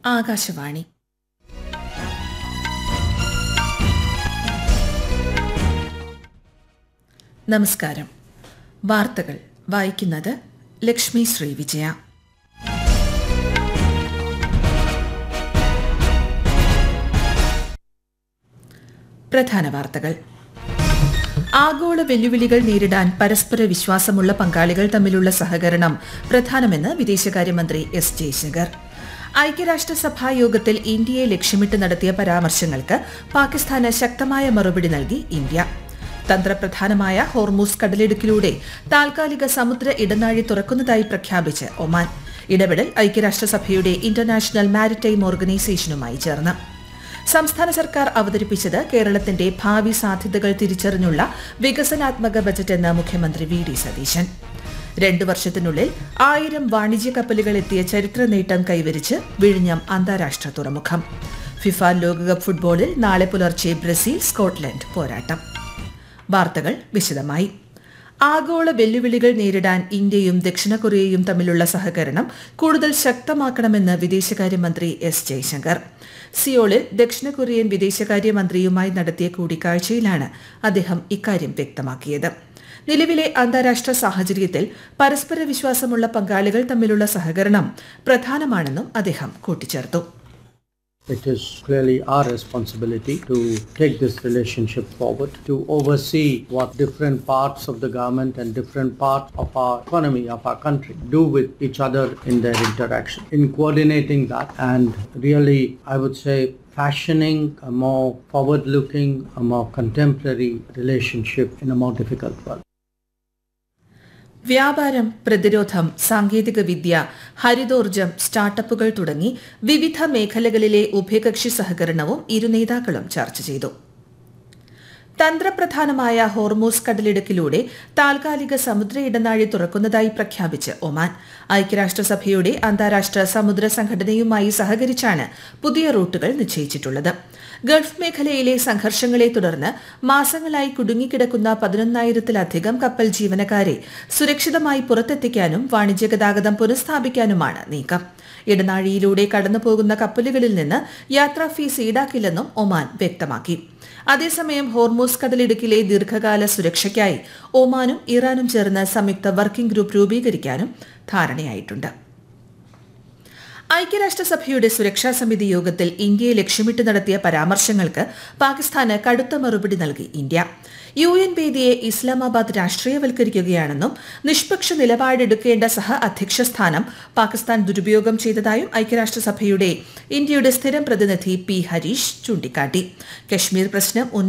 ആകാശവാണി നമസ്കാരം വാർത്തകൾ വായിക്കുന്നത് ലക്ഷ്മി ശ്രീ വിജയ പ്രധാന വാർത്തകൾ ആഗോള വെല്ലുവിളികൾ നേരിടാൻ പരസ്പര വിശ്വാസമുള്ള പങ്കാളികൾ തമ്മിലുള്ള സഹകരണം പ്രധാനമെന്ന് വിദേശകാര്യമന്ത്രി എസ് ജയശങ്കർ ഐക്യരാഷ്ട്രസഭാ യോഗത്തിൽ ഇന്ത്യയെ ലക്ഷ്യമിട്ട് നടത്തിയ പരാമർശങ്ങൾക്ക് പാകിസ്ഥാന് ശക്തമായ മറുപടി നൽകി ഇന്ത്യ തന്ത്രപ്രധാനമായ ഹോർമൂസ് കടലിടുക്കിലൂടെ താൽക്കാലിക സമുദ്ര ഇടനാഴി തുറക്കുന്നതായി പ്രഖ്യാപിച്ച് ഒമാൻ ഇടപെടൽ ഐക്യരാഷ്ട്രസഭയുടെ ഇന്റർനാഷണൽ മാരിടൈം ഓർഗനൈസേഷനുമായി ചേർന്ന് സംസ്ഥാന സർക്കാർ അവതരിപ്പിച്ചത് കേരളത്തിന്റെ ഭാവി സാധ്യതകൾ തിരിച്ചറിഞ്ഞുള്ള വികസനാത്മക ബജറ്റെന്ന് മുഖ്യമന്ത്രി വി ഡി സതീശൻ രണ്ടു വർഷത്തിനുള്ളിൽ ആയിരം വാണിജ്യ കപ്പലുകൾ എത്തിയ ചരിത്ര നേട്ടം കൈവരിച്ച് വിഴിഞ്ഞം അന്താരാഷ്ട്ര തുറമുഖം ഫിഫ ലോകകപ്പ് ഫുട്ബോളിൽ നാളെ പുലർച്ചെ ബ്രസീൽ സ്കോട്ട്ലൻഡ് പോരാട്ടം വാർത്തകൾ വിശദമായി ആഗോള വെല്ലുവിളികൾ നേരിടാൻ ഇന്ത്യയും ദക്ഷിണ കൊറിയയും തമ്മിലുള്ള സഹകരണം കൂടുതൽ ശക്തമാക്കണമെന്ന് വിദേശകാര്യമന്ത്രി എസ് ജയശങ്കർ സിയോളിൽ ദക്ഷിണ കൊറിയൻ വിദേശകാര്യമന്ത്രിയുമായി നടത്തിയ കൂടിക്കാഴ്ചയിലാണ് അദ്ദേഹം ഇക്കാര്യം വ്യക്തമാക്കിയത് നിലവിലെ അന്താരാഷ്ട്ര സാഹചര്യത്തിൽ പരസ്പര വിശ്വാസമുള്ള പങ്കാളികൾ തമ്മിലുള്ള സഹകരണം പ്രധാനമാണെന്നും അദ്ദേഹം കൂട്ടിച്ചേർത്തു It is clearly our responsibility to take this relationship forward, to oversee what different parts of the government and different parts of our economy, of our country, do with each other in their interaction. In coordinating that and really, I would say, fashioning a more forward-looking, a more contemporary relationship in a more difficult world. വ്യാപാരം പ്രതിരോധം സാങ്കേതിക വിദ്യ ഹരിതോർജം സ്റ്റാർട്ടപ്പുകൾ തുടങ്ങി വിവിധ മേഖലകളിലെ ഉഭയകക്ഷി സഹകരണവും ഇരു നേതാക്കളും ചർച്ച ചെയ്തു തന്ത്രപ്രധാനമായ ഹോർമൂസ് കടലിടുക്കിലൂടെ താൽക്കാലിക സമുദ്ര ഇടനാഴി തുറക്കുന്നതായി പ്രഖ്യാപിച്ച് ഒമാൻ ഐക്യരാഷ്ട്രസഭയുടെ അന്താരാഷ്ട്ര സമുദ്ര സംഘടനയുമായി സഹകരിച്ചാണ് പുതിയ റൂട്ടുകൾ നിശ്ചയിച്ചിട്ടുള്ളത് ഗൾഫ് മേഖലയിലെ സംഘർഷങ്ങളെ തുടർന്ന് മാസങ്ങളായി കുടുങ്ങിക്കിടക്കുന്ന പതിനൊന്നായിരത്തിലധികം കപ്പൽ ജീവനക്കാരെ സുരക്ഷിതമായി പുറത്തെത്തിക്കാനും വാണിജ്യ ഗതാഗതം പുനഃസ്ഥാപിക്കാനുമാണ് നീക്കം ഇടനാഴിയിലൂടെ കടന്നുപോകുന്ന കപ്പലുകളിൽ നിന്ന് യാത്രാ ഫീസ് ഈടാക്കില്ലെന്നും ഒമാൻ വ്യക്തമാക്കി അതേസമയം ഹോർമോസ് കടലിടുക്കിലെ ദീർഘകാല സുരക്ഷയ്ക്കായി ഒമാനും ഇറാനും ചേർന്ന് സംയുക്ത വർക്കിംഗ് ഗ്രൂപ്പ് രൂപീകരിക്കാനും ധാരണയായിട്ടുണ്ട് ഐക്യരാഷ്ട്രസഭയുടെ സുരക്ഷാ സമിതി യോഗത്തിൽ ഇന്ത്യയെ ലക്ഷ്യമിട്ട് നടത്തിയ പരാമർശങ്ങൾക്ക് പാകിസ്ഥാന് കടുത്ത മറുപടി നൽകി ഇന്ത്യ യു എൻ വേദിയെ ഇസ്ലാമാബാദ് രാഷ്ട്രീയവൽക്കരിക്കുകയാണെന്നും നിഷ്പക്ഷ നിലപാടെടുക്കേണ്ട സഹ അധ്യക്ഷ സ്ഥാനം പാകിസ്ഥാൻ ദുരുപയോഗം ചെയ്തതായും ഐക്യരാഷ്ട്രസഭയുടെ ഇന്ത്യയുടെ സ്ഥിരം പ്രതിനിധി പി ഹരീഷ് ചൂണ്ടിക്കാട്ടി കശ്മീർ പ്രശ്നം